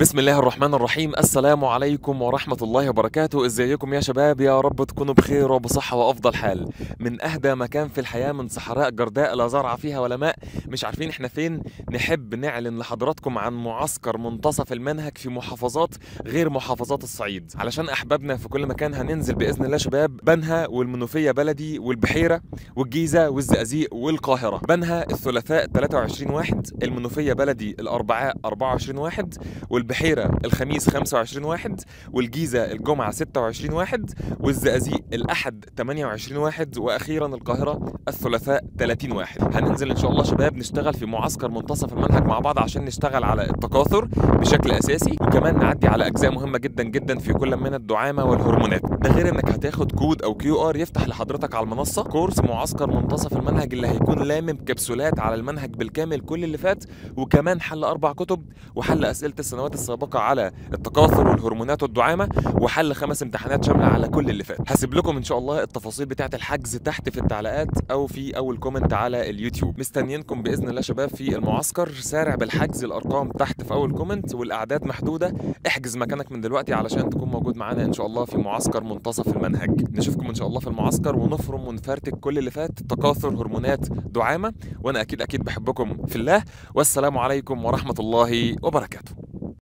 بسم الله الرحمن الرحيم السلام عليكم ورحمة الله وبركاته ازيكم يا شباب يا رب تكونوا بخير وبصحة وافضل حال من اهدى مكان في الحياة من صحراء جرداء لا زرع فيها ولا ماء مش عارفين احنا فين نحب نعلن لحضراتكم عن معسكر منتصف المنهج في محافظات غير محافظات الصعيد علشان احبابنا في كل مكان هننزل باذن الله شباب بنها والمنوفية بلدي والبحيرة والجيزة والزقازيق والقاهرة بنها الثلاثاء 23 واحد المنوفية بلدي الاربعاء 24 واحد والبحيرة الخميس 25 واحد والجيزة الجمعة 26 واحد والزقازيق الأحد 28 واحد وأخيرا القاهرة الثلاثاء 30 واحد هننزل إن شاء الله شباب نشتغل في معسكر منتصف المنهج مع بعض عشان نشتغل على التكاثر بشكل أساسي وكمان نعدي على أجزاء مهمة جدا جدا في كل من الدعامة والهرمونات ده غير إنك هتاخد كود أو كيو آر يفتح لحضرتك على المنصة كورس معسكر منتصف المنهج اللي هيكون لامم كبسولات على المنهج بالكامل كل اللي فات وكمان حل أربع كتب وحل أسئلة السنوات السابقة على التكاثر والهرمونات والدعامة وحل خمس امتحانات شاملة على كل اللي فات هسيب لكم إن شاء الله التفاصيل بتاعة الحجز تحت في التعليقات أو في أول كومنت على اليوتيوب مستنيينكم بإذن الله شباب في المعسكر سارع بالحجز الأرقام تحت في أول كومنت والأعداد محدودة احجز مكانك من دلوقتي علشان تكون موجود معانا إن شاء الله في معسكر منتصف المنهج نشوفكم إن شاء الله في المعسكر ونفرم ونفرتك كل اللي فات تكاثر هرمونات دعامة وأنا أكيد أكيد بحبكم في الله والسلام عليكم ورحمة الله وبركاته